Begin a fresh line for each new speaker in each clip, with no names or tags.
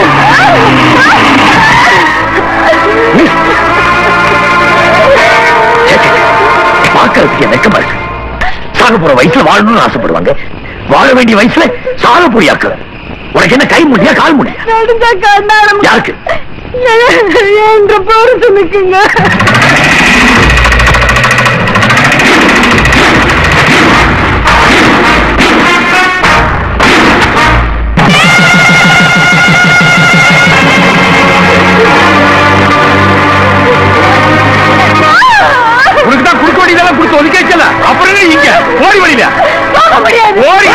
பார்க்கறதுக்கு வெக்கமா இருக்கு சாக போற வயசுல வாழணும்னு ஆசைப்படுவாங்க வாழ வேண்டிய வயசுல சாக போயாக்கு உனக்கு என்ன கை முடியா கால் முடியா
நடுங்க கண்ணாடம்
யாருக்கு
என்ற பொறுத்து நிக்குங்க
உனக்கு தான் குடுக்க வேண்டியதெல்லாம் கொடுத்து ஒதுக்க வைக்கல அப்புறம் என்ன இங்க ஓடி வழியில
போக முடியாது
ஓடி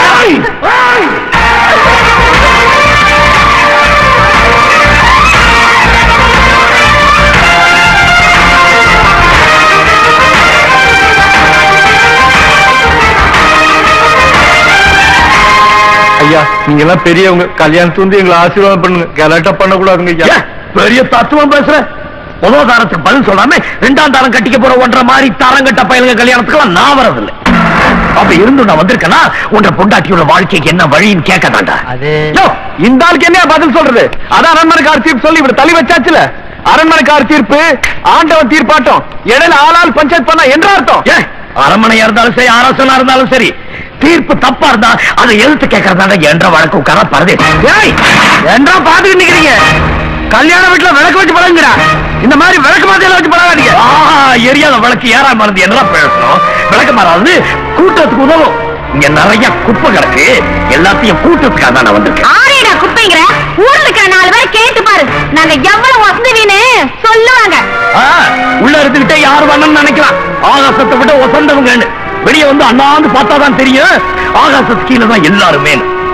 ஐயா நீங்க எல்லாம் பெரியவங்க கல்யாணத்து வந்து எங்களை ஆசீர்வாதம் பண்ணுங்க கலாட்டா பண்ணக்கூடாதுங்க ஐயா
ஏன், பெரிய தத்துவம் பேசுற முதல் தாரத்துக்கு பதில் சொல்லாம ரெண்டாம் தாரம் கட்டிக்க போற ஒன்றரை மாதிரி தாரங்கட்ட பயலுங்க கல்யாணத்துக்கெல்லாம் நான் வரதில்லை அப்படி இருந்து நான் வந்திருக்கேன்னா உன்ற பொண்டாட்டியோட வாழ்க்கைக்கு என்ன வழின்னு கேட்க தாண்டா
அது
யோ,
இந்த ஆளுக்கு என்ன பதில் சொல்றது அதான் அரண்மனைக்கார தீர்ப்பு சொல்லி இவர் தள்ளி வச்சாச்சுல அரண்மனைக்கார தீர்ப்பு ஆண்டவன் தீர்ப்பாட்டம் இடையில ஆளால் பஞ்சாயத்து பண்ணா என்ன அர்த்தம்
ஏன், அரண்மனையா இருந்தாலும் சரி அரசனா இருந்தாலும் சரி தீர்ப்பு தப்பா இருந்தா அதை எதிர்த்து கேட்கறதால என்ற வழக்கு உட்கார பரதே ஏய், என்றா பாத்துக்கிட்டு நிக்கிறீங்க கல்யாண வீட்டுல விளக்கு வச்சு பழங்குறா இந்த மாதிரி விளக்கு மாதிரியில வச்சு பழகாதீங்க எரியாத விளக்கு ஏறா மருந்து என்னதான் பேசணும் விளக்கு மாறாது கூட்டத்துக்கு உதவும் இங்க நிறைய குப்பை கிடக்கு எல்லாத்தையும் கூட்டத்துக்காக தான் நான் வந்திருக்கேன்
ஆரேடா குப்பைங்கிற ஊர்ல இருக்கிற நாலு பேரை கேட்டு பாரு நாங்க எவ்வளவு வசதின்னு சொல்லுவாங்க
ஆ, உள்ள இருந்துகிட்டே யார் வரணும்னு நினைக்கலாம் ஆகாசத்தை விட ஒசந்தவங்க வெளியே வந்து அண்ணாந்து பார்த்தாதான் தெரியும் ஆகாசத்து கீழே தான் எல்லாருமே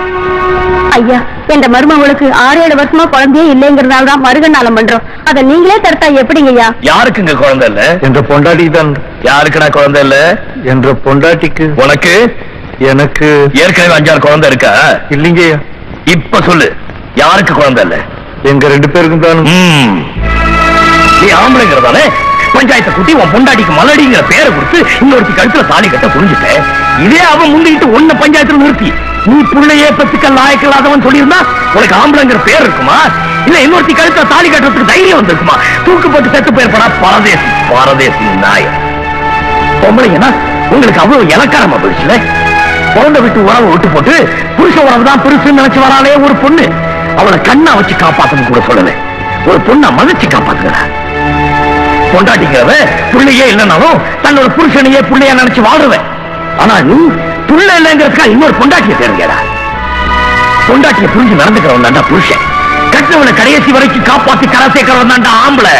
ஐயா என்ற மருமகளுக்கு ஆறு ஏழு வருஷமா குழந்தையே இல்லைங்கிறதால தான் மருகநாளம் பண்றோம் அதை நீங்களே தடுத்தா எப்படிங்க ஐயா
யாருக்குங்க குழந்தை இல்ல
என்ற பொண்டாட்டிக்கு தான்
யாருக்குடா குழந்தை இல்ல
என்ற பொண்டாட்டிக்கு
உனக்கு
எனக்கு
ஏற்கனவே அஞ்சாறு குழந்தை இருக்கா
இல்லைங்க ஐயா
இப்ப சொல்லு யாருக்கு குழந்தை இல்ல
எங்க ரெண்டு பேருக்கும் தான்
ம். நீ ஆம்பளைங்கிறதால பஞ்சாயத்தை கூட்டி உன் பொண்டாட்டிக்கு மலடிங்கிற பேரை கொடுத்து இன்னொருத்தி கழுத்துல தாலி கட்ட புரிஞ்சுட்ட இதே அவன் முந்திட்டு ஒன்ன பஞ்சாயத்துல நிறுத்தி நீ புள்ளையே பெத்துக்க லாயக்கில்லாதவன் சொல்லியிருந்தா உனக்கு ஆம்பளைங்கிற பேர் இருக்குமா இல்ல இன்னொருத்தி கழுத்துல தாலி கட்டுறதுக்கு தைரியம் வந்திருக்குமா தூக்கு போட்டு செத்து போயிருப்படா பரதேசி பரதேசி நாய் பொம்பளைங்கன்னா உங்களுக்கு அவ்வளவு இலக்காரமா போயிடுச்சுல குழந்தை விட்டு உறவை விட்டு போட்டு புருஷ உறவு தான் பெருசுன்னு நினைச்சு வராளே ஒரு பொண்ணு அவளை கண்ணா வச்சு காப்பாத்தணும் கூட சொல்லல ஒரு பொண்ணை மதிச்சு காப்பாத்துக்கிறா பொண்டாட்டிக்கிறவ புள்ளையே இல்லைனாலும் தன்னோட புருஷனையே புள்ளையா நினைச்சு வாழ்றவன் ஆனா நீ புள்ள இல்லைங்கிறதுக்கா இன்னொரு பொண்டாட்டியை தேடுங்கடா பொண்டாட்டியை புரிஞ்சு நடந்துக்கிறவன் தாண்டா புருஷன் கட்டினவனை கடைசி வரைக்கும் காப்பாத்தி கரை சேர்க்கிறவன் தாண்டா ஆம்பளை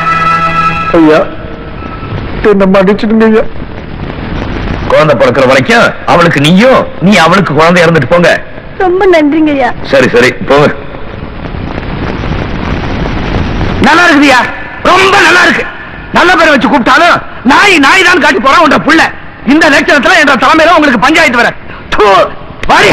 ஐயா என்ன மன்னிச்சிடுங்க ஐயா
குழந்தை பிறக்கிற வரைக்கும் அவளுக்கு நீயும் நீ அவளுக்கு குழந்தை இறந்துட்டு போங்க
ரொம்ப நன்றிங்க ஐயா
சரி சரி போங்க நல்லா இருக்குதியா ரொம்ப நல்லா இருக்கு நல்ல பேரை வச்சு கூப்பிட்டாலும் நாய் நாய் தான் காட்டி போறான் உன்ற புள்ள இந்த லட்சணத்துல என்ற தலைமையில உங்களுக்கு பஞ்சாயத்து வர தூ, வாடி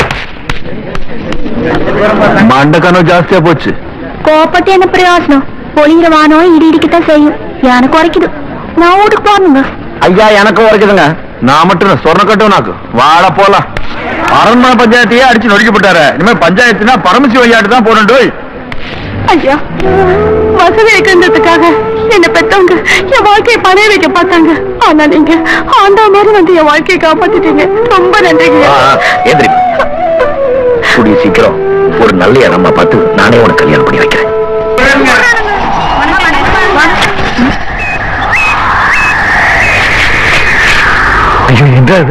மண்டக்கனோ ஜாஸ்தியா போச்சு
கோபப்பட்டு என்ன பிரயோஜனம் பொழிகிற வானம் இடி இடிக்கத்தான் செய்யும் எனக்கு குறைக்குது நான் வீட்டுக்கு போகணுங்க
ஐயா எனக்கு உரைக்குதுங்க நான் மட்டும் சொர்ண கட்டுவனாக்கு வாழ போலாம் அரண்மனை பஞ்சாயத்தையே அடிச்சு நொறுக்கி போட்டாரு இனிமே பஞ்சாயத்துனா பரமசி வையாட்டு தான் போனோம்
ஐயா வசதி இருக்கிறதுக்காக என்ன பெத்தவங்க என் வாழ்க்கையை பணைய வைக்க பார்த்தாங்க ஆனா நீங்க ஆண்டா மாதிரி வந்து என் வாழ்க்கையை காப்பாத்திட்டீங்க ரொம்ப நன்றிங்க
ஆ, எந்திரி கூடிய சீக்கிரம் ஒரு நல்ல இடமா பார்த்து நானே உனக்கு கல்யாணம் பண்ணி வைக்கிறேன்
ஐயோ என்ன அது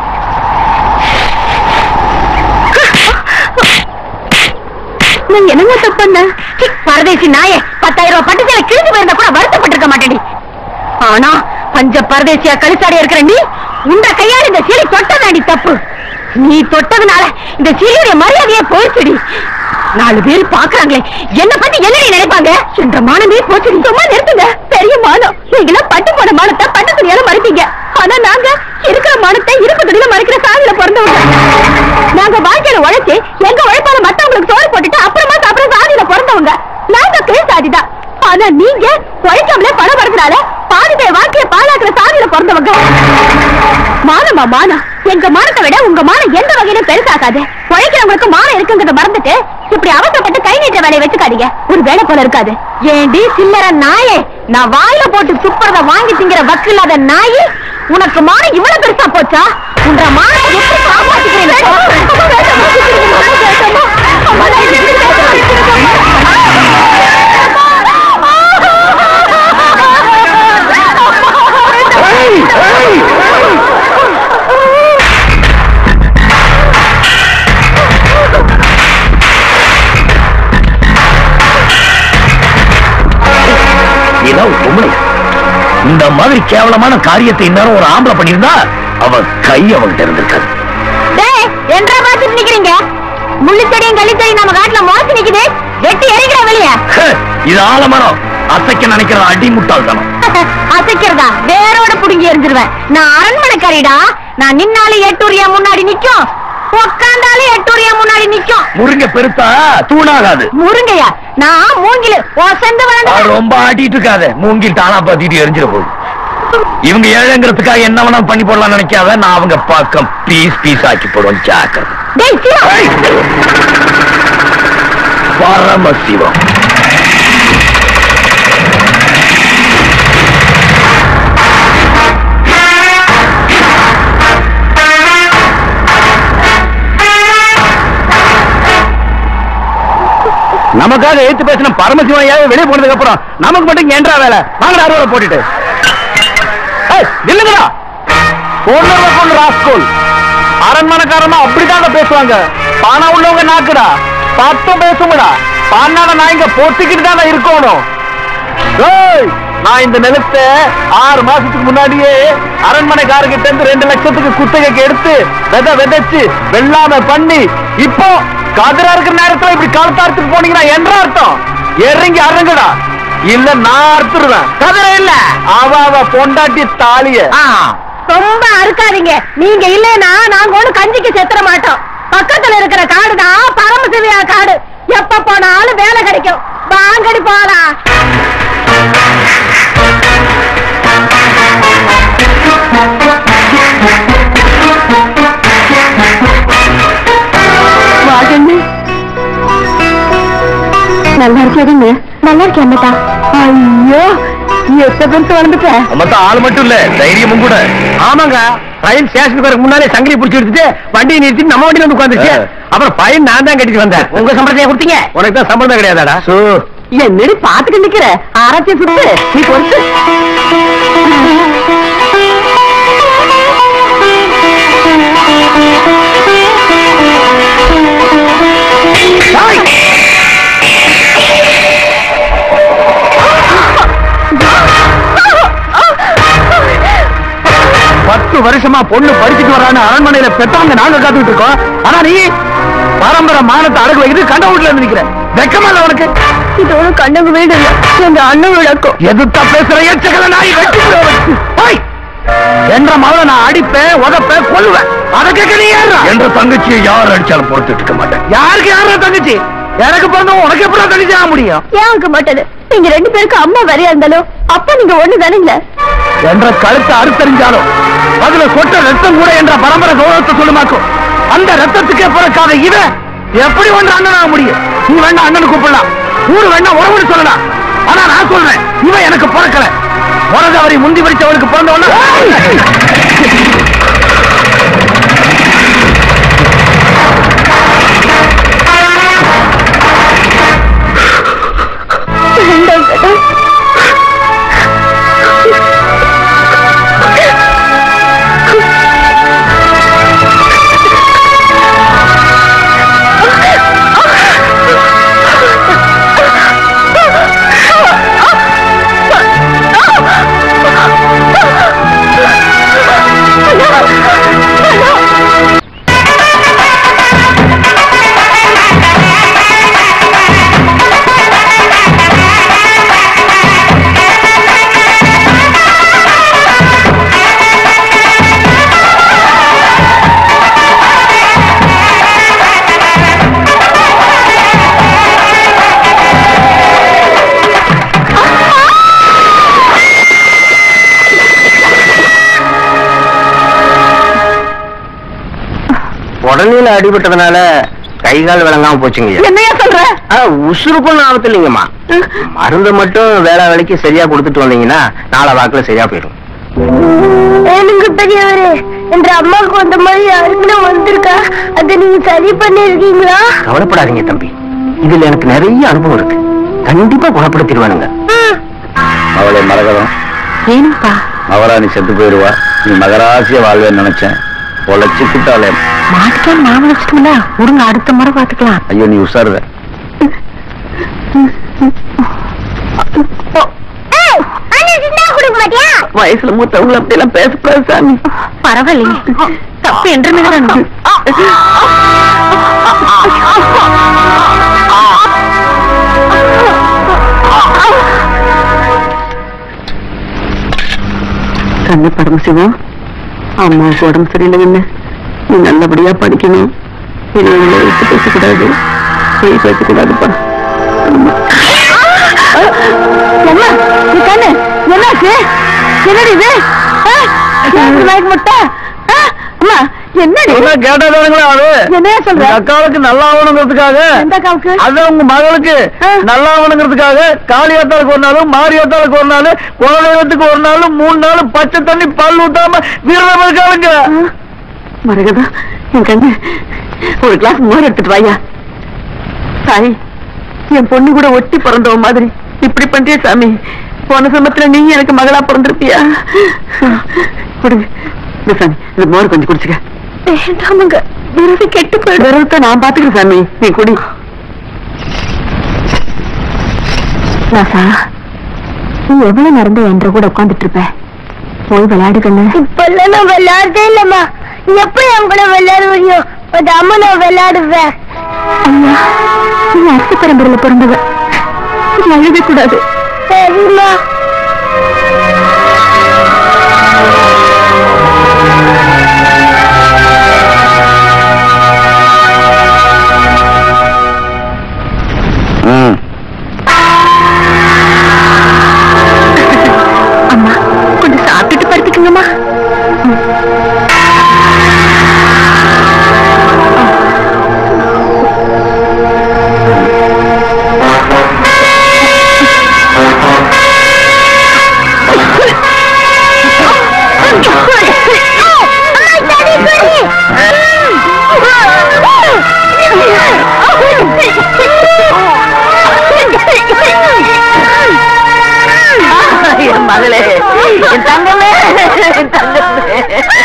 நான் என்னங்க தப்பு பண்ண பரதேசி நாயே பத்தாயிரம் ரூபாய் பட்டு சேலை கிழிஞ்சு போயிருந்தா கூட வருத்தப்பட்டிருக்க மாட்டேடி ஆனா பஞ்ச பரதேசியா கழுசாடி இருக்கிற நீ உண்ட கையால் இந்த சீலை தொட்டதாடி தப்பு நீ தொட்டதுனால இந்த சீலையுடைய மரியாதையே போயிடுச்சுடி நாலு பேர் பாக்குறாங்களே என்ன பத்தி என்னடி நினைப்பாங்க என்ற மானமே போச்சுடி சும்மா நிறுத்துங்க பெரிய மானம் நீங்களாம் பட்டு போன மானத்தை பட்டு துணியால மறைப்பீங்க ஆனா நாங்க இருக்கிற மானத்தை இருப்பு துணியில மறைக்கிற சாதியில பிறந்தவங்க நாங்க வாழ்க்கையில உழைச்சு எங்க உழைப்பால மத்தவங்களுக்கு சோறு போட்டுட்டு அப்புறமா சாப்பிட சாதியில பிறந்தவங்க நாங்க கீழ் சாதிதான் ஆனா நீங்க உழைக்காமலே பணம் வரதுனால பாதி பேர் வாழ்க்கைய பாழாக்குற சாதியில பிறந்தவங்க மானமா மானம் எங்க மானத்தை விட உங்க மானம் எந்த வகையிலும் பெருசாகாது உழைக்கிறவங்களுக்கு மானம் இருக்குங்கிறத மறந்துட்டு இப்ப அப்படி அவசரப்பட்டு கை நீட்ட வேலையை வச்சுக்காதீங்க ஒரு வேலை போல இருக்காது ஏண்டி சில்லற நாயே நான் வாயில போட்டு துப்புறத வாங்கி திங்கிற வக்கு இல்லாத நாயி உனக்கு மானம் இவ்வளவு பெருசா போச்சா உன்ற மானம் எப்படி காப்பாத்திக்கிறீங்க
இதான் ஒரு பொம்பளை இந்த மாதிரி கேவலமான காரியத்தை இந்நேரம் ஒரு ஆம்பளை பண்ணியிருந்தா அவ கை அவன்கிட்ட இருந்திருக்காது
டேய் என்றா பாத்துட்டு நிக்கிறீங்க முள்ளு செடியும் கள்ளி செடியும் நம்ம காட்டுல மோசி நிக்குது வெட்டி எரிக்கிற வெளிய
ஹே, இது ஆலமரம் அசைக்க நினைக்கிற அடி முட்டாள்தனம்
அசைக்கிறதா வேரோட புடுங்கி எரிஞ்சிருவேன் நான் அரண்மனைக்காரிடா நான் நின்னாலும் எட்டூரியா முன்னாடி நிக்கும் உக்காந்தாலும் எட்டூரியா முன்னாடி நிக்கும்
முருங்க பெருத்தா தூணாகாது
முருங்கையா நான் மூங்கிலு செந்து
அவ
வளர்ந்து
ரொம்ப ஆட்டிட்டு இருக்காத மூங்கில் தானா பாத்திட்டு எரிஞ்சிட போகுது இவங்க ஏழைங்கிறதுக்காக என்ன வேணா பண்ணி போடலாம் நினைக்காத நான் அவங்க பக்கம் பீஸ் பீஸ் ஆக்கி போடுவேன் ஜாக்கிரதை
டேய் சீரா
ஏய்! பரமசிவம் நமக்காக எழுத்து பேசின பரமசிவன் ஏன் வெளியே போனதுக்கு அப்புறம் நமக்கு மட்டும் இங்க என்றா வேலை வாங்கடா அறுவலை போட்டுட்டு ஏய், நில்லுங்கடா பொண்ணு பொண்ணு ராஸ்கோல் அரண்மனைக்காரமா அப்படிதாங்க பேசுவாங்க பணம் உள்ளவங்க நாக்குடா சத்தம் பேசுங்கடா பண்ணாத நான் இங்க பொத்திக்கிட்டு தானே இருக்கணும் ஏய், நான் இந்த நிலத்தை ஆறு மாசத்துக்கு முன்னாடியே அரண்மனைக்காரர்கிட்ட இருந்து ரெண்டு லட்சத்துக்கு குத்தகைக்கு எடுத்து விதை விதைச்சு வெள்ளாமை பண்ணி இப்போ கதிரா இருக்கிற நேரத்துல இப்படி காலத்தாரத்துக்கு போனீங்கன்னா என்ன அர்த்தம் இறங்கி அறங்குடா இல்ல நான் அறுத்துருவேன் கதிரை இல்ல அவ அவ பொண்டாட்டி தாலிய
ரொம்ப அறுக்காதீங்க நீங்க இல்லைன்னா நாங்க ஒண்ணு கஞ்சிக்கு செத்துற மாட்டோம் பக்கத்துல இருக்கிற காடு தான் பரமசிவியா காடு எப்ப போனாலும் வேலை கிடைக்கும் வாங்கடி போலாம் வாகண்ணு நல்லா இருக்காதுங்க நல்லா இருக்கேன் அம்மதா ஐயோ எத்த பெருசு வந்துட்ட
மொத்தம் ஆள் மட்டும் இல்ல தைரியமும் கூட ஆமாங்க ரயில் ஸ்டேஷனுக்கு வரக்கு முன்னாலே சங்கிலி பிடிச்சி எடுத்துட்டு வண்டியை நிறுத்தி நம்ம வண்டியில வந்து உட்காந்துச்சு அப்புறம் பையன் நான் தான் கட்டிட்டு வந்தேன் உங்க சம்பளத்தையே கொடுத்தீங்க உனக்கு தான் சம்பளம் கிடையாதாடா
என்னடி பாத்துட்டு நிக்கிற ஆராய்ச்சி சுட்டு நீ பொறுத்து
பத்து வருஷமா பொண்ணு படிச்சுட்டு வரான்னு அரண்மனையில பெத்தவங்க நாங்க காத்துட்டு இருக்கோம் ஆனா நீ பரம்பரை மானத்தை அடகு வைக்கிட்டு கண்ட வீட்டுல இருந்து நிக்கிற வெக்கமா இல்ல உனக்கு
இது ஒன்றும் கண்ணகு வீடு இல்ல எங்க அண்ணன் விளக்கும்
எதிர்த்தா பேசுற எச்சகல நாய் வெட்டி விடுவேன். போய். என்ற மகளை நான் அடிப்பேன் உதப்பேன் கொல்லுவேன் அதை கேட்க நீ யாரா என்ற தங்கச்சியை யார் அடிச்சாலும் பொறுத்துட்டு இருக்க மாட்டேன் யாருக்கு யாரா தங்கச்சி எனக்கு பிறந்தவன் உனக்கு எப்படி தங்கச்சி ஆக முடியும்
ஏன் மாட்டது நீங்க ரெண்டு பேருக்கு அம்மா வரையா இருந்தாலும் அப்பா நீங்க ஒண்ணு தானீங்க
என்ற கழுத்தை அறுத்தறிஞ்சாலும் அதுல சொட்ட ரத்தம் கூட என்ற பரம்பரை கௌரவத்தை சொல்லுமாக்கும் அந்த ரத்தத்துக்கே பிறக்காத இவன் எப்படி ஒன்று அண்ணனாக முடியும் நீ வேணா அண்ணனு கூப்பிடலாம் ஊரு வேணா உறவுன்னு சொல்லலாம் ஆனா நான் சொல்றேன் இவன் எனக்கு பிறக்கல முறதவரை முந்தி பிடிச்சவனுக்கு பிறந்தவன
வேண்டாம் கடவுள்.
உடலில் அடிபட்டதுனால
கை கால் விளங்காம போச்சுங்க
என்னையா சொல்ற
உசுருக்கும் ஆபத்து இல்லைங்கம்மா மருந்து மட்டும் வேலை வேலைக்கு சரியா கொடுத்துட்டு வந்தீங்கன்னா நாளை வாக்குல சரியா போயிடும்
எனக்கு பெரியவரே என்ற அம்மாவுக்கு வந்த மாதிரி யாருக்குன்னு வந்திருக்கா அதை நீங்க சரி பண்ணிருக்கீங்களா
கவலைப்படாதீங்க தம்பி இதுல எனக்கு நிறைய அனுபவம் இருக்கு கண்டிப்பா குணப்படுத்திடுவானுங்க அவளை மரகதம்
ஏனுப்பா
மகாராணி செத்து போயிடுவா நீ மகராசிய வாழ்வேன்னு நினைச்சேன் பொழைச்சு குட்டாளே
மாட்டுக்கான் நான் வச்சுட்டோம்ல விடுங்க அடுத்த முறை பாத்துக்கலாம்
ஐயோ நீ உசாருத
வயசுல மூத்தவங்களை அப்படி எல்லாம் பேசக்கூடாது சாமி பரவாயில்லைங்க தப்பு என்று நிகழணும் கண்ணு பரமசிவம் அம்மாவுக்கு உடம்பு சரியில்லை கண்ணு நீ நல்லபடியா படிக்கணும் பெரியவங்களை விட்டு பேசக்கூடாது போய் பேசக்கூடாதுப்பா அம்மா நீ கண்ணு என்னாச்சு என்னடி இது ஆ? ஏன் வாய்க்கு முட்டை ஆ? அம்மா என்னடி
கேட்டதானுங்களா அது
என்னையா சொல்ற
எங்க அக்காவுக்கு நல்லா ஆகணுங்கிறதுக்காக
எந்த அக்காவுக்கு
அது உங்க மகளுக்கு
ஆ.
நல்லா ஆகணுங்கிறதுக்காக காளியாத்தாளுக்கு ஒரு நாளும் மாரியாத்தாளுக்கு ஒரு நாள் குலதெய்வத்துக்கு ஒரு நாள் மூணு நாள் பச்சை தண்ணி பல் ஊத்தாம வீரம் இருக்காளுங்க
மரகதா என் கண்ணு ஒரு கிளாஸ் மோர் எடுத்துட்டு வாயா சாய் என் பொண்ணு கூட ஒட்டி பிறந்தவ மாதிரி இப்படி பண்றிய சாமி போன சமயத்துல நீ எனக்கு மகளா பிறந்திருப்பியா கொடுங்க இந்த சாமி இந்த மோர் கொஞ்சம் குடிச்சுக்க வேண்டாமுங்க விரது கெட்டு போயிடும் விரதத்தை நான் பாத்துக்கிறேன் சாமி நீ குடி ராசா நீ எவ்வளவு நேரம் என்ற கூட உட்காந்துட்டு இருப்ப போய் விளையாடு கண்ணு
இப்பெல்லாம் நான் விளையாடுறதே இல்லம்மா எப்படி என் கூட விளையாட முடியும் அம்மா நான் விளையாடுவேன்
ஐயா நீ அரசு பரம்பரையில பிறந்தவ நீ அழுக கூடாது
சரிம்மா
ம்
அம்மா கொஞ்சம் சாப்பிட்டுட்டு படுத்துக்குங்கம்மா என் மகளே என் தங்கமே என் தங்கமே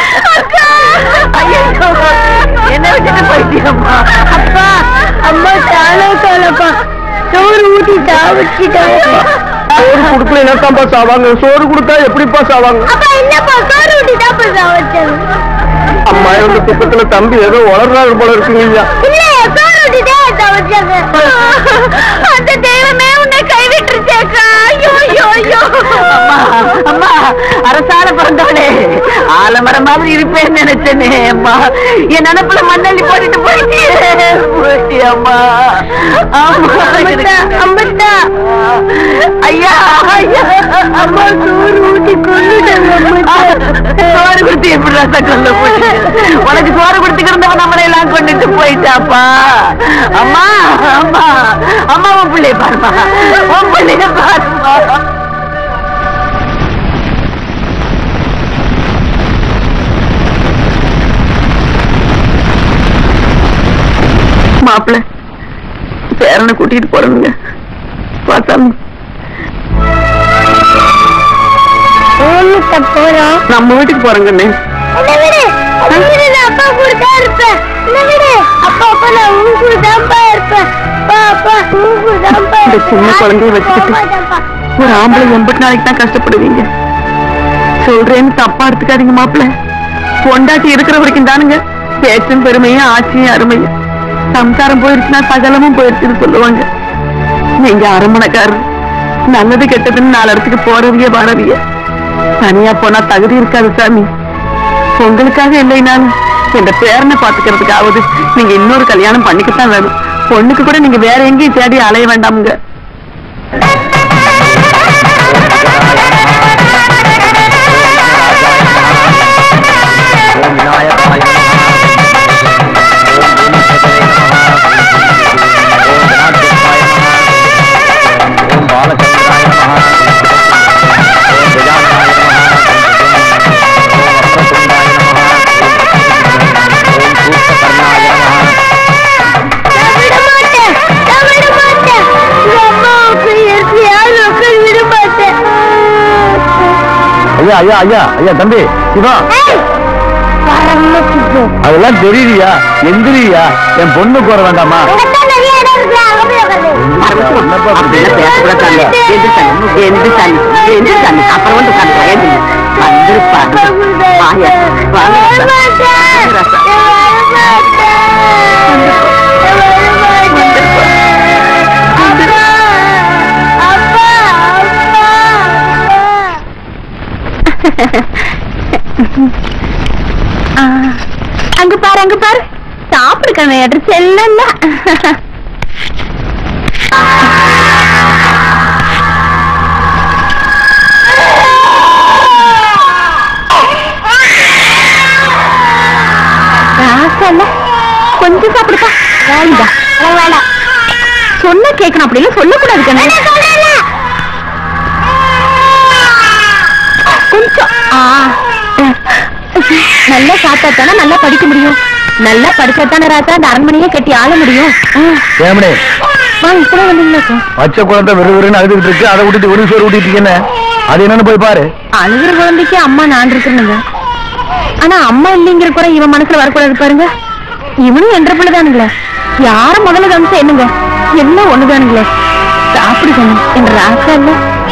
ஐயோ, என்ன விட்டுட்டு போயிட்டியம்மா
அப்பா அம்மா தானே காலப்பா சோறு ஊட்டி சாவிச்சிட்டாப்பா
சோறு கொடுக்கல என்னத்தான்பா சாவாங்க சோறு கொடுத்தா எப்படிப்பா சாவாங்க
அப்பா என்னப்பா சோறு ஊட்டி தான்ப்பா சாவிச்சாங்க
அம்மா இவங்க துக்கத்துல தம்பி ஏதோ வளர்றாரு போல இருக்குங்க ஐயா
இல்ல சோறு ஊட்டி தான் சாவிச்சாங்க அந்த தெய்வமே உன்னை கைவிட்டுருச்சேக்கா ஐயோ ஐயோ ஐயோ
அம்மா அம்மா அரசால பிறந்தவளே ஆலமரம் மாதிரி இருப்பேன்னு நினைச்சேனே அம்மா என் நினப்புல மண்ணள்ளி போட்டுட்டு போயிட்டியே போயிட்டியே அம்மா அம்மா
அம்பத்தா அம்பத்தா
ஐயா ஐயா
அம்மா சோறு ஊட்டி கொண்டுட்டாங்க அம்பத்தா
சோறு கொடுத்து எப்படி ரச கொல்ல போட்டு உனக்கு சோறு கொடுத்துக்கிறந்தவன் நம்மளை எல்லாம் கொண்டுட்டு போயிட்டாப்பா அம்மா அம்மா அம்மா உன் பிள்ளைய பாருமா உன் பிள்ளைய பாருமா மாப்பிள்ள பேரனை கூட்டிட்டு போறதுங்க பார்த்தாங்க
ஒண்ணுத்த போறோம்
நம்ம வீட்டுக்கு போறேங்கண்ணே
என்ன விடு என்ன விடு நான் அப்பா கூட தான் இருப்பேன் என்ன விடு அப்பா அப்பா நான் உன் கூட தான்ப்பா இருப்பேன் அப்பா அப்பா உன் கூட தான்ப்பா
இந்த சின்ன
இருப்பேன்.
குழந்தைய வச்சுக்கிட்டு.
போகாதப்பா.
ஒரு ஆம்பளை எண்பத்தி நாளைக்கு தான் கஷ்டப்படுவீங்க சொல்றேன்னு தப்பா எடுத்துக்காதீங்க மாப்பிள்ள பொண்டாட்டி இருக்கிற வரைக்கும் தானுங்க பேச்சும் பெருமையும் ஆட்சியும் அருமையும் சம்சாரம் போயிருச்சுன்னா சகலமும் போயிருச்சுன்னு சொல்லுவாங்க நீங்க அரமணைக்காரர் நல்லது கெட்டதுன்னு நாலு இடத்துக்கு போறவிய வரவிய தனியா போனா தகுதி இருக்காது சாமி உங்களுக்காக இல்லைனாலும் இந்த பேரனை பாத்துக்கிறதுக்காவது நீங்க இன்னொரு கல்யாணம் பண்ணிக்கத்தான் வேணும் பொண்ணுக்கு கூட நீங்க வேற எங்கேயும் தேடி அலைய வேண்டாமுங்க
ஓம் விநாயகாய நமः. ஓம் குணசேகரே நமः. ஓம் கஜானனாய நமஹ ஓம் வக்ரதுண்டாய நமஹ
நான் விட மாட்டேன் நான் விட மாட்டேன் உங்க அம்மாவுக்கு எப்படியாவது உட்கார விட மாட்டேன்
ஐயா ஐயா ஐயா ஐயா தம்பி சிவா
ஏய், பரமசிவம்.
அதெல்லாம் தெரியலையா எந்திரியா என் பொண்ணுக்கு வர வேண்டாமா
அங்கதான் நிறைய இடம் இருக்கு, அங்க போய் உட்காரு.
என்னப்பா இப்படி
அப்படிலாம் பேசக்கூடாது எந்த சாமி எந்த சாமி எந்த சாமி அப்புறம் வந்து உட்காந்து எழுந்து வந்திருப்பா வாயா வாங்க
வர மாட்டேன்.
ராசா.
நான் வர மாட்டேன். நான் வர மாட்டேன். அப்பா, அப்பா, அப்பா.
அங்க பாரு அங்க பாரு சாப்பிடு கண்ணு செல்லல ராசல்ல கொஞ்சம் சாப்பிடுப்பா வேண்டாம் வேண்டாம் சொன்ன கேட்கணும் அப்படி எல்லாம் சொல்லக்கூடாது கண்ணு கொஞ்சம் ஆ நல்லா சாப்பிட்டா தானே நல்லா படிக்க முடியும் நல்லா படிச்சா தானே ராசா அந்த அரண்மனையே கட்டி ஆள முடியும் ஆ,
ஏமனே
வாங்க இப்ப வந்தீங்களாக்கா
பச்சை குழந்தை வெறு வெறுன்னு அழுதுகிட்டு இருக்கு அதை விட்டுட்டு ஒரு சோறு ஊட்டிட்டு இருக்கேன்னு அது என்னன்னு போய் பாரு
அழுகிற குழந்தைக்கு அம்மா நான் இருக்கிறேனுங்க ஆனா அம்மா இல்லைங்கிற குறை இவன் மனசுல வரக்கூடாது பாருங்க இவனும் என்ற பிள்ளைதானுங்களே யார முதல்ல கவனிச்சா என்னங்க எல்லாம் ஒண்ணுதானுங்களே சாப்பிடு கண்ணு என்ற ராசா இல்ல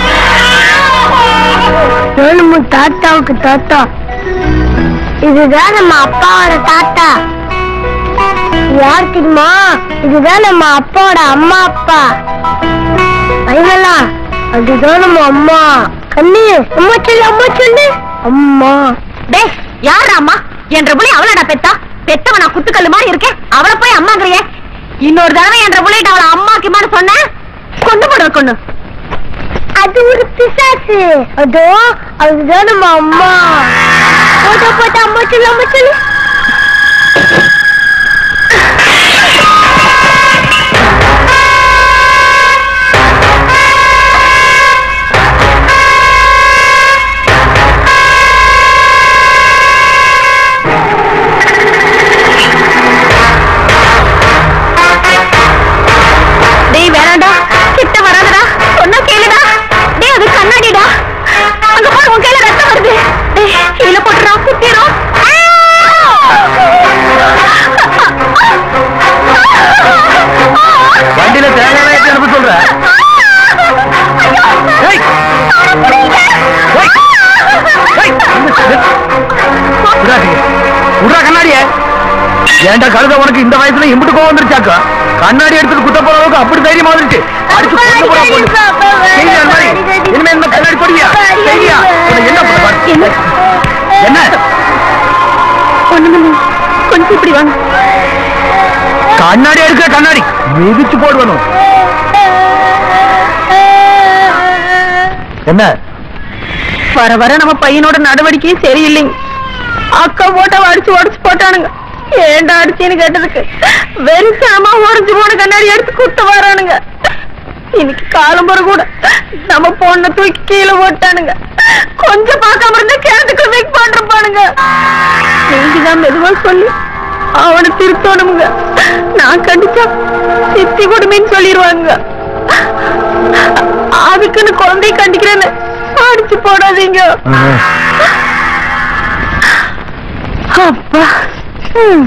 வேணுமோ தாத்தாவுக்கு தாத்தா இதுதான் நம்ம அப்பாவோட தாத்தா யார் தெரியுமா இதுதான் நம்ம அப்பாவோட அம்மா அப்பா ஐவலா அதுதான் நம்ம அம்மா கண்ணு அம்மா சொல்லு அம்மா சொல்லு அம்மா
டேய் யாரா அம்மா என்ற புள்ளி அவளடா பெத்தா பெத்தவன் நான் குத்துக்கல்லு மாதிரி இருக்கேன் அவளை போய் அம்மாங்கிறியே இன்னொரு தடவை என்ற புள்ளிட்டு அவளை அம்மாக்குமான்னு சொன்ன கொண்டு போடுவ கொண்டு
அது ஒரு பிசாசு அதோ அதுதான் நம்ம அம்மா போட்டா போட்டா அம்மா சொல்லு அம்மா சொல்லு
டேய் வேணாண்டா கிட்ட வராதடா சொன்னா கேளுடா டேய் அது கண்ணாடிடா அங்க பாரு உன் கையில ரத்தம் வருது டேய் கீழே போட்டுறா குத்திரும்
வண்டியில தேங்காய் ஏற்றி அனுப்ப சொல்ற ஏய்! ஏய்! ஏய்! விட்றா, விட்றா கண்ணாடிய ஏன்டா கழுத உனக்கு இந்த வயசுல இம்புட்டு கோவம் வந்துருச்சாக்கா கண்ணாடி எடுத்துட்டு குத்த போற அளவுக்கு அப்படி தைரியமா வந்துருச்சு அடிச்சு கொண்டு போறா பொண்ணு செய்தியா அந்த மாதிரி இனிமே என்ன கண்ணாடி போடுவியா செய்தியா உனக்கு என்ன பண்ண பாரு.
என்ன
என்ன
ஒண்ணுமில்ல கொஞ்சம் இப்படி வாங்க
கண்ணாடி எடுக்கிற கண்ணாடி மிதிச்சு போடுவனும் என்ன
வர வர நம்ம பையனோட நடவடிக்கையே சரியில்லைங்க அக்கா போட்டவ அடிச்சு உடச்சு போட்டானுங்க ஏன்டா அடிச்சேன்னு கேட்டதுக்கு வெறித்தனமா உடஞ்சு போன கண்ணாடி எடுத்து குத்த வரானுங்க இன்னைக்கு காலம்புற கூட நம்ம பொண்ணை தூக்கி கீழே போட்டானுங்க கொஞ்சம் பார்க்காம இருந்தா கிணத்துக்கு வெயிட் பண்றப்பானுங்க நீங்கதான் மெதுவா சொல்லி அவனை திருத்தணுங்க நான் கண்டிச்சா சித்தி கொடுமைன்னு சொல்லிடுவாங்க அதுக்குன்னு குழந்தைய கண்டிக்கிறேன்னு அடிச்சு போடாதீங்க அப்பா ம்.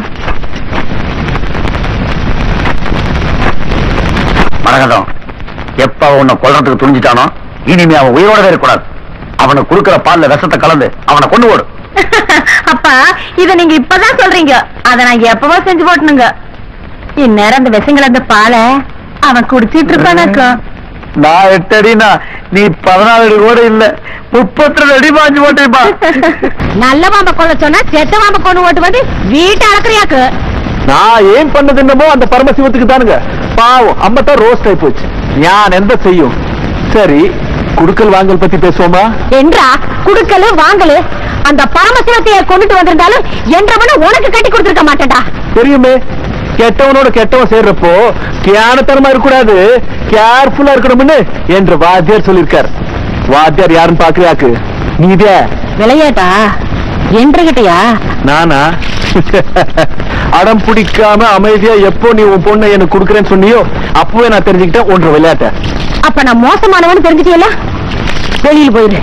மரகதம் எப்ப அவன் உன்னை கொல்றதுக்கு துணிஞ்சிட்டானோ இனிமே அவன் உயிரோடவே இருக்கக்கூடாது அவனுக்கு கொடுக்கிற பால்ல விஷத்தை கலந்து அவனை கொண்டு ஓடு
அப்பா இத நீங்க இப்பதான் சொல்றீங்க அத நான் எப்பவோ செஞ்சு போட்டணுங்க இந்நேரம் அந்த விஷங்கள் அந்த பாலை அவன் குடிச்சிட்டு இருப்பானாக்கா
நான் எட்டு அடினா நீ பதினாலு அடி கூட இல்ல முப்பத்தி ரெண்டு அடி பாஞ்சு போட்டேப்பா
நல்ல பாம்ப கொள்ள சொன்னா செத்த பாம்ப கொண்டு ஓட்டு வந்து வீட்டை அளக்குறியாக்கு
நான் ஏன் பண்ணது என்னமோ அந்த பரமசிவத்துக்கு தானுங்க பாவம் அம்மத்தான் ரோஸ்ட் ஆகி போச்சு ஞான் எந்த செய்யும் சரி குடுக்கல் வாங்கல் பத்தி பேசுவோமா
என்றா குடுக்கலு வாங்கலு அந்த பரமசிவத்தைய கொண்டுட்டு வந்திருந்தாலும் என்றவன உனக்கு கட்டி கொடுத்திருக்க மாட்டேன்டா
தெரியுமே கெட்டவனோட கெட்டவன் சேர்றப்போ கேனத்தனமா இருக்கக்கூடாது கேர்ஃபுல்லா இருக்கணும்னு என்று வாத்தியார் சொல்லியிருக்கார் வாத்தியார் யாருன்னு பாக்குறியாக்கு நீதே
விளையாட்டா என்றகிட்டயா
நானா அடம் பிடிக்காம அமைதியா எப்போ நீ உன் பொண்ணை எனக்கு கொடுக்குறேன்னு சொன்னியோ அப்பவே நான் தெரிஞ்சுக்கிட்டேன் ஒன்று விளையாட்ட
அப்ப நான் மோசமானவன்னு தெரிஞ்சுட்டியல வெளியில் போயிரு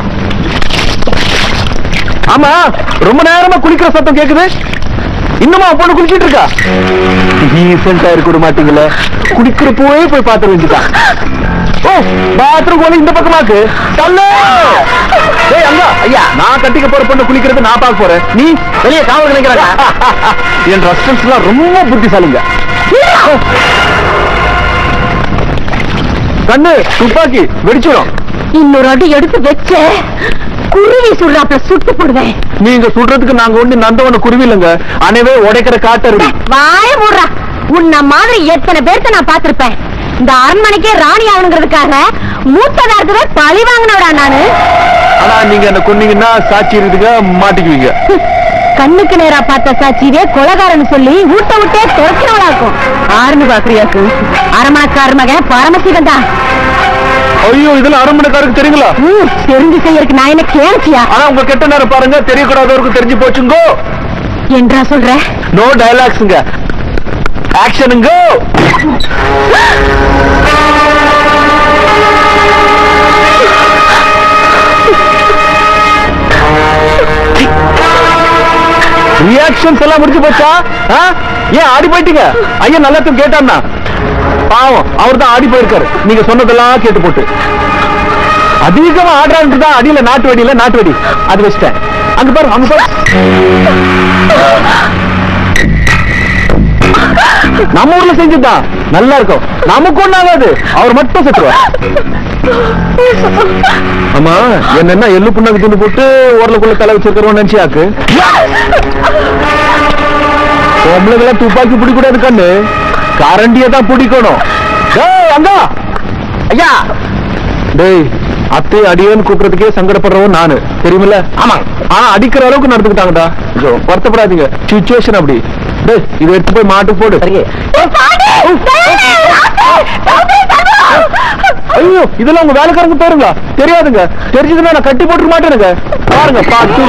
ஆமா ரொம்ப நேரமா குளிக்கிற சத்தம் கேக்குது இன்னுமா உன் பொண்ணு குளிச்சிட்டு இருக்கா டீசெண்டா இருக்க விட மாட்டீங்களே குளிக்கிறப்போவே போய் பாத்திரம் வச்சுட்டான் ஓ பாத்ரூம் கோல இந்த பக்கமாக்கு தள்ளு ஏய் அங்க ஐயா நான் கட்டிக்க போற பொண்ணு குளிக்கிறது நான் பார்க்க போறேன் நீ வெளியே காவல் நினைக்கிறாங்க என் ரெஸ்டன்ஸ் எல்லாம் ரொம்ப புத்திசாலிங்க கண்ணு துப்பாக்கி வெடிச்சிடும்
இன்னொரு அடி எடுத்து வச்ச குருவி சுடுறாப்ல சுட்டு போடுவேன்
நீங்க சுடுறதுக்கு நாங்க ஒண்ணு நந்தவன குருவிலங்க அனைவே உடைக்கிற காட்டருவி
வாய மூடுறா உன்ன மாதிரி எத்தனை பேர்த்த நான் பார்த்திருப்பேன் இந்த அரண்மனைக்கே ராணி ஆகணுங்கிறதுக்காக மூத்ததாரத்துவே பழி வாங்கினவடா நானு
ஆனா நீங்க என்ன கொன்னீங்கன்னா சாட்சி இருக்குதுங்க மாட்டிக்குவீங்க
கண்ணுக்கு நேரா பார்த்த சாட்சியவே கொலகாரன்னு சொல்லி ஊட்ட விட்டே துரக்கிறவளா இருக்கும் ஆறுன்னு பாக்குறியாக்கு அரமணக்கார மகன் பரமசிவன் தான்
ஐயோ இதெல்லாம் அரண்மனைக்காருக்கு தெரியுங்களா
ம், தெரிஞ்சு செய்யறதுக்கு நான் என்ன கேட்சியா
ஆனா உங்க கெட்ட நேரம் பாருங்க தெரியக்கூடாதவருக்கு தெரிஞ்சு போச்சுங்கோ
என்றா சொல்ற
நோ டயலாக்ஸுங்க ஆக்ஷனுங்க ரியாக்ஷன்ஸ் எல்லாம் முடிஞ்சு போச்சா ஆ? ஏன் ஆடி போயிட்டீங்க ஐயா நல்லதும் கேட்டான்னா பாவம் அவர் தான் ஆடி போயிருக்காரு நீங்க சொன்னதெல்லாம் கேட்டு போட்டு அதிகமா ஆடுறான்ட்டு தான் அடியில நாட்டு வெடியில நாட்டு வெடி அது வச்சிட்டேன் அங்க பாரு அங்க பாரு நம்ம ஊர்ல செஞ்சதுதான் நல்லா இருக்கும் நமக்கு ஒண்ணு ஆகாது அவர் மட்டும் செத்துருவார் ஆமா என்ன எள்ளு புண்ணாக்கு துண்டு போட்டு ஓரலுக்குள்ள தலை வச்சிருக்கிறோம் நினைச்சியாக்கு பொம்பளைகளை துப்பாக்கி பிடிக்கூடாது கண்ணு கரண்டியை தான் பிடிக்கணும் டேய் அங்க ஐயா டேய் அத்தை அடியேன்னு கூப்பிடுறதுக்கே சங்கடப்படுறவன் நானு தெரியுமில்ல ஆமா ஆனா அடிக்கிற அளவுக்கு நடந்துக்கிட்டாங்கடா ஐயோ, வருத்தப்படாதீங்க சுச்சுவேஷன் அப்படி டேய் இதை எடுத்து போய் மாட்டுக்கு போடு ஐயோ இதெல்லாம் உங்க வேலைக்காரங்க பேருங்க தெரியாதுங்க தெரிஞ்சதுன்னா நான் கட்டி போட்டுக்க மாட்டேனுங்க பாருங்க பாட்டு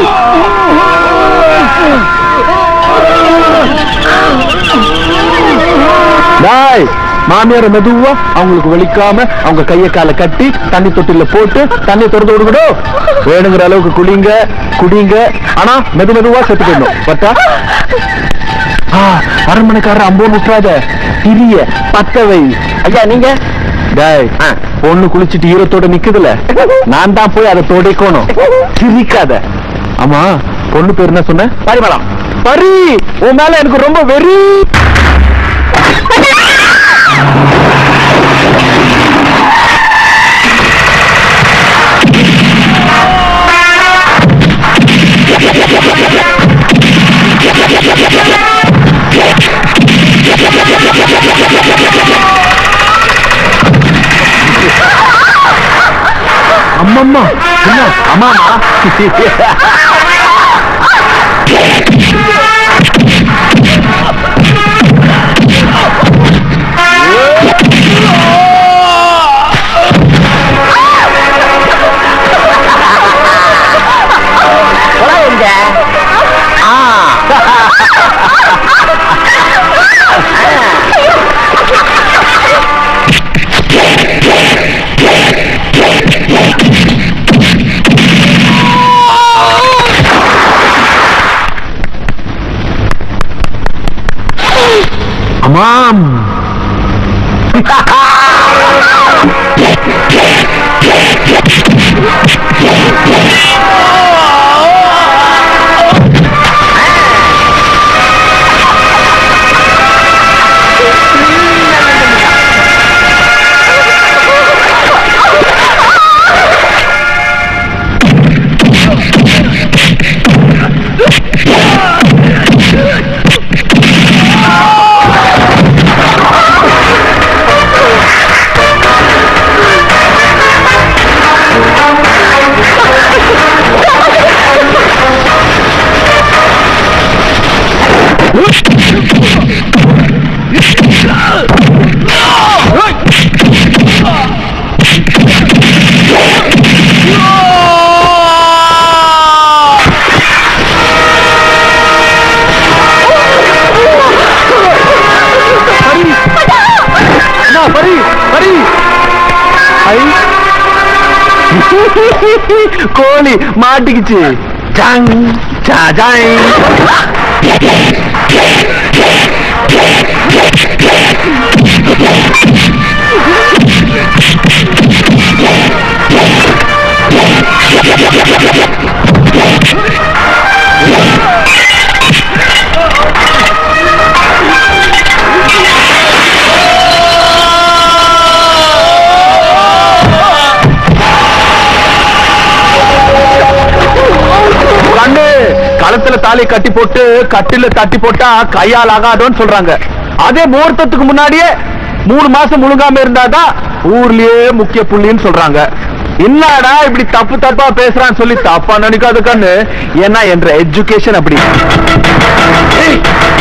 டாய் மாமியார் மெதுவா அவங்களுக்கு வலிக்காம அவங்க கைய கால கட்டி தண்ணி தொட்டில போட்டு தண்ணி திறந்து விடுங்கடோ வேணுங்கிற அளவுக்கு குடிங்க குடிங்க ஆனா மெது மெதுவா செத்து போயிடணும் பத்தா ஆ, அரண்மனைக்காரர் அம்போ முற்றாத திரிய பத்த வை ஐயா நீங்க டேய் பொண்ணு குளிச்சிட்டு ஈரத்தோட நிக்குதுல நான் தான் போய் அதை தொடைக்கணும் சிரிக்காத ஆமா பொண்ணு பேர் என்ன சொன்ன பரிமளம் பரி உன் மேல எனக்கு ரொம்ப வெறி அம்மம்மா என்ன அம்மாமா அம்மாம் கோழி மாட்டிக்கிச்சு ஜாங் ஜா ஜாய் கண்ணு களத்துல தாலி கட்டி போட்டு கட்டில தட்டி போட்டா கையால் ஆகாதோன்னு சொல்றாங்க அதே முகூர்த்தத்துக்கு முன்னாடியே மூணு மாசம் முழுங்காம இருந்தாதான் ஊர்லயே முக்கிய புள்ளின்னு சொல்றாங்க என்னடா இப்படி தப்பு தப்பா பேசுறான்னு சொல்லி தப்பா நினைக்காத கண்ணு ஏன்னா என்ற எஜுகேஷன் அப்படி ஏய்,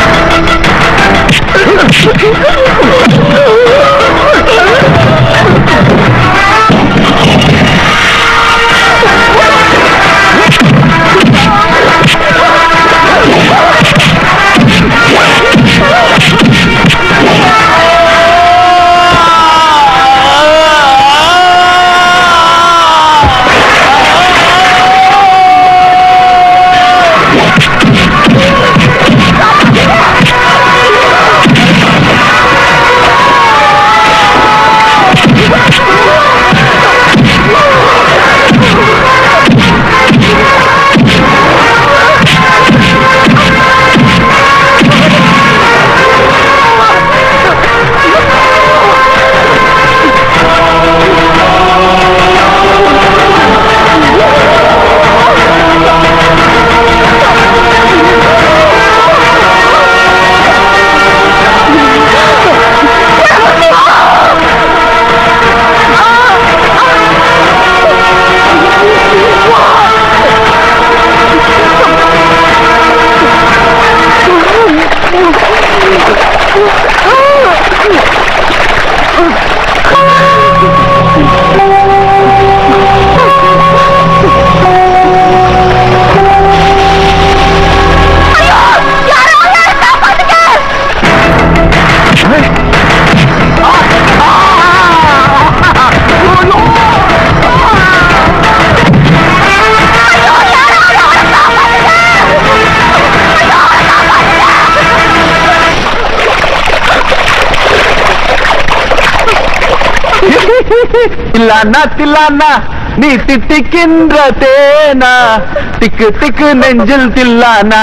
தில்லானா தில்லானா நீ தித்திக்கின்ற தேனா திக்கு திக்கு நெஞ்சில் தில்லானா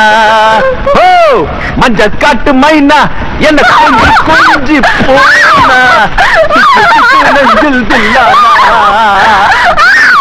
ஓ மஞ்ச காட்டு மைனா என்ன கொஞ்சி கொஞ்சி போனா திக்கு திக்கு நெஞ்சில் தில்லானா